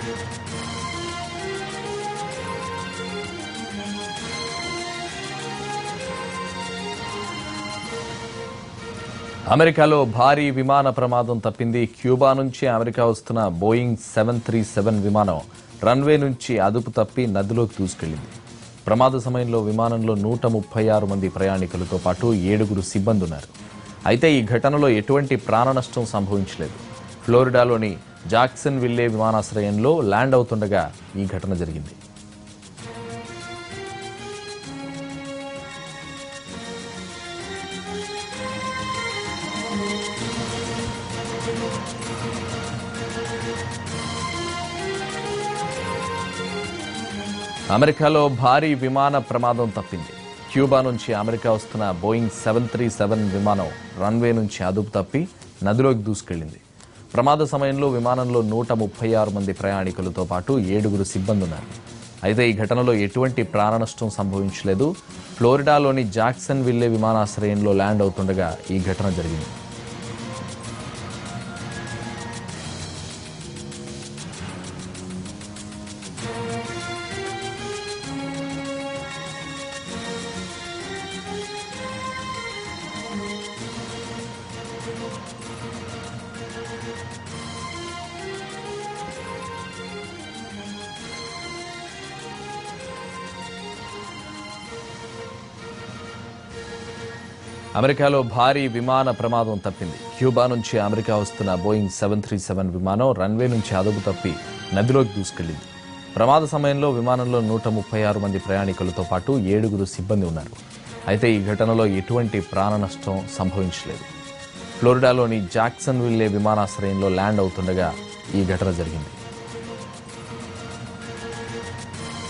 అమెరికాలో భారీ విమాన ప్రమాదం తప్పింది క్యూబా నుంచి అమెరికా వస్తున్న బోయింగ్ సెవెన్ త్రీ సెవెన్ విమానం రన్వే నుంచి అదుపు తప్పి నదిలోకి దూసుకెళ్లింది ప్రమాద సమయంలో విమానంలో నూట ముప్పై ఆరు మంది ప్రయాణికులతో పాటు ఏడుగురు సిబ్బంది ఉన్నారు అయితే ఈ ఘటనలో ఎటువంటి ప్రాణ నష్టం సంభవించలేదు ఫ్లోరిడాలోని జాక్సన్ విల్లే విమానాశ్రయంలో ల్యాండ్ అవుతుండగా ఈ ఘటన జరిగింది అమెరికాలో భారీ విమాన ప్రమాదం తప్పింది క్యూబా నుంచి అమెరికా వస్తున్న బోయింగ్ సెవెన్ త్రీ సెవెన్ విమానం రన్వే నుంచి అదుపు తప్పి నదిలోకి దూసుకెళ్లింది ప్రమాద సమయంలో విమానంలో నూట ముప్పై ఆరు మంది ప్రయాణికులతో పాటు ఏడుగురు సిబ్బంది ఉన్నారు అయితే ఈ ఘటనలో ఎటువంటి ప్రాణ నష్టం సంభవించలేదు ఫ్లోరిడాలోని జాక్సన్ విల్లే విమానాశ్రయంలో ల్యాండ్ అవుతుండగా ఈ ఘటన జరిగింది అమెరికాలో భారీ విమాన ప్రమాదం తప్పింది క్యూబా నుంచి అమెరికా వస్తున్న బోయింగ్ సెవెన్ త్రీ సెవెన్ విమానం రన్వే నుంచి అదుపు తప్పి నదిలోకి దూసుకెళ్లింది ప్రమాద సమయంలో విమానంలో నూట ముప్పై ఆరు మంది ప్రయాణికులతో పాటు ఏడుగురు సిబ్బంది ఉన్నారు అయితే ఈ ఘటనలో ఎటువంటి ప్రాణ నష్టం సంభవించలేదు ఫ్లోరిడాలోని జాక్సన్ విల్లే విమానాశ్రయంలో ల్యాండ్ అవుతుండగా ఈ ఘటన జరిగింది